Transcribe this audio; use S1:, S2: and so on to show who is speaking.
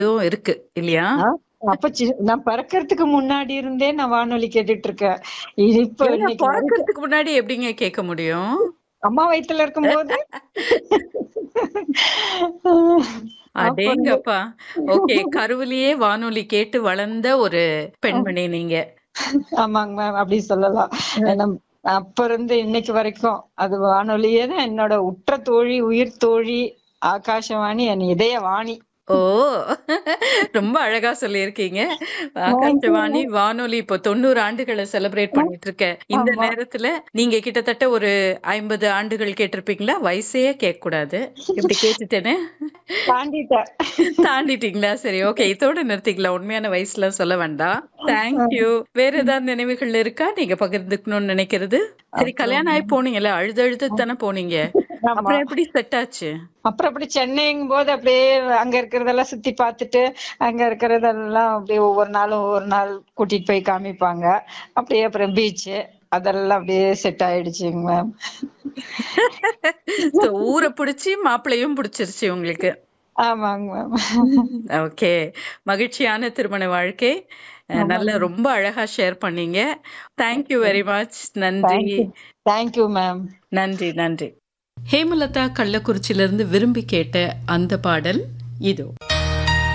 S1: இதுவும் இருக்கு இல்லையா
S2: ஆ, அப்ப சி- நான் பிறக்கறதுக்கு முன்னாடி இருந்தே நான் வானொலி கேட்டுட்டு இருக்கேன் இது இப்ப
S1: ஏங்க,
S2: இன்னைக்கு வரைக்கும்
S1: பிறக்கறதுக்கு முன்னாடி எப்படிங்க கேட்க முடியும்
S2: அம்மா வயித்துல இருக்கும்போது அப்ப இருந்து
S1: அடேங்கப்பா ஓகே கருவிலேயே வானொலி கேட்டு வளர்ந்த ஒரு பெண்மணி நீங்க
S2: ஆமாங்க மேம் அப்படி சொல்லலாம் ஏன்னா, அப்ப இருந்து இன்னைக்கு வரைக்கும் அது வானொலியே தான் என்னோட உற்ற தோழி உயிர் தோழி ஆகாசவாணி என் இதய வாணி
S1: ஓ ரொம்ப அழகா சொல்லியிருக்கீங்க ஆகாஷவாணி வானொலி இப்போ தொண்ணூறு ஆண்டுகளை செலிப்ரேட் பண்ணிட்டு இருக்க இந்த
S2: ஆமா
S1: நேரத்துல நீங்க கிட்டத்தட்ட ஒரு ஐம்பது ஆண்டுகள் கேட்டிருப்பீங்களா வயசே கேட்க கூடாது இப்படி கேட்டுட்டேன்னு
S2: தாண்டிட்டேன்
S1: தாண்டிட்டீங்களா சரி ஓகே இதோட நிறுத்திக்கலாம் உண்மையான வயசுல சொல்ல வேண்டாம் தேங்க்யூ வேற ஏதாவது நினைவுகள் இருக்கா நீங்க பகிர்ந்துக்கணும்னு நினைக்கிறது சரி
S2: அப்புறம்
S1: கல்யாணம் ஆகி போனீங்கல்ல அழுது அழுது தானே போனீங்க
S2: ஆமா
S1: அப்புறம் எப்படி செட் ஆச்சு
S2: அப்புறம் அப்படி சென்னைங்கும் போது அப்படியே அங்க இருக்கிறதெல்லாம் சுத்தி பார்த்துட்டு அங்க இருக்கிறதெல்லாம் அப்படியே ஒவ்வொரு நாளும் ஒவ்வொரு நாள் கூட்டிட்டு போய் காமிப்பாங்க அப்படியே அப்புறம் பீச் அதெல்லாம் அப்படியே செட் ஆயிடுச்சுங்க மேம்
S1: So, ஊரை பிடிச்சி மாப்பிள்ளையும் பிடிச்சிருச்சு உங்களுக்கு
S2: ஆமாங்க மேம்
S1: ஓகே மகிழ்ச்சியான திருமண வாழ்க்கை அஹ், நல்ல
S2: ஆமாங்க
S1: ரொம்ப அழகா ஷேர் பண்ணீங்க தேங்க்யூ வெரி மச் நன்றி
S2: தேங்க்யூ தேங்க்யூ மேம்
S1: நன்றி நன்றி ஹேமலதா கள்ளக்குறிச்சியிலிருந்து விரும்பி கேட்ட அந்த பாடல் இதோ